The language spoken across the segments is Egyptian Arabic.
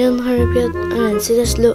يا نهار ابيض انا نسيت اسلق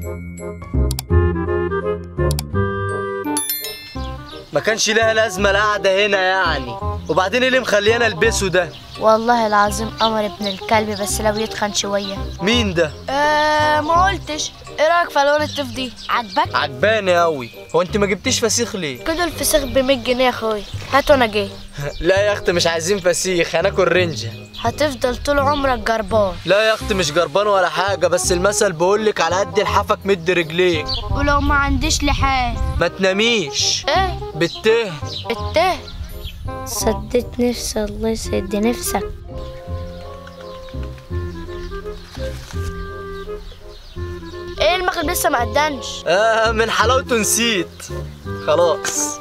ما كانش لها لازمه القعده هنا يعني وبعدين ايه اللي مخليانا البسه ده والله العظيم قمر ابن الكلب بس لو يتخن شويه مين ده آه ما قلتش ايه رايك في الوان الطف دي عجبك عجباني قوي هو انت ما جبتيش فسيخ ليه كده الفسيخ ب 100 جنيه يا اخويا هات وانا جاي لا يا اختي مش عايزين فسيخ هناكل رنجه هتفضل طول عمرك جربان لا يا اختي مش جربان ولا حاجه بس المثل بيقولك على قد لحافك مد رجليك ولو ما عنديش لحاف ما تناميش ايه بالته الته سدت نفسي الله يسد نفسك ايه المغرب لسه ما قدنش آه من حلاوته نسيت خلاص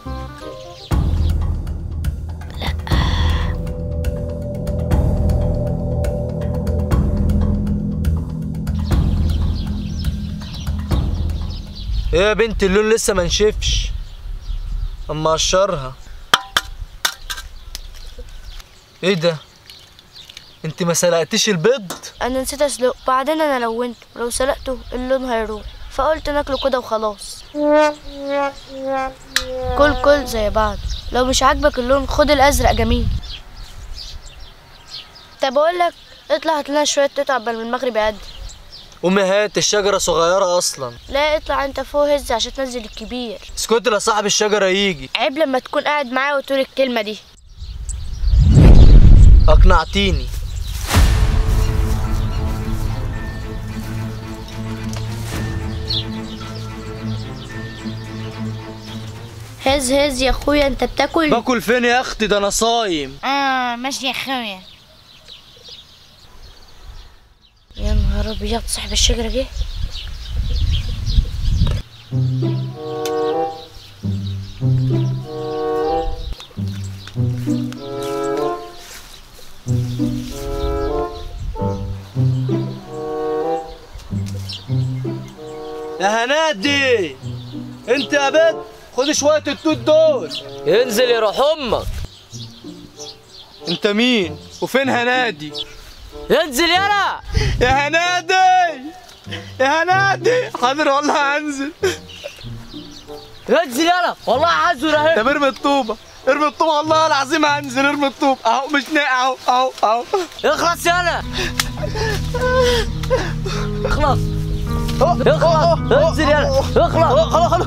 ايه يا بنت اللون لسه ما نشفش اما اقشرها ايه ده انت ما سلقتيش البيض انا نسيت اسلقه بعدين انا لونته لو سلقته اللون هيروح فقلت ناكله كده وخلاص كل كل زي بعض لو مش عاجبك اللون خد الازرق جميل طب اقول لك اطلع هات لنا شويه قطع قبل ما المغرب يعدي قومي هات الشجره صغيره اصلا لا اطلع انت فوق هز عشان تنزل الكبير اسكت لا صاحب الشجره يجي عيب لما تكون قاعد معايا وتقول الكلمه دي اقنعتيني هز هز يا اخويا انت بتاكل باكل فين يا اختي ده انا صايم اه ماشي يا اخويا يا نهار ابيض صاحب الشجره جه يا هنادي انت يا بنت خد شويه التوت دول انزل يا روح امك انت مين وفين هنادي انزل يلا يا هنادي يا هنادي حاضر والله هنزل انزل يلا والله هنزل اهي طب ارمي الطوبه ارمي الطوبه والله العظيم هنزل ارمي الطوبه اهو مش ناقع اهو اهو اهو اخلص يلا اخلص اخلص انزل يلا اخلص خلاص خلاص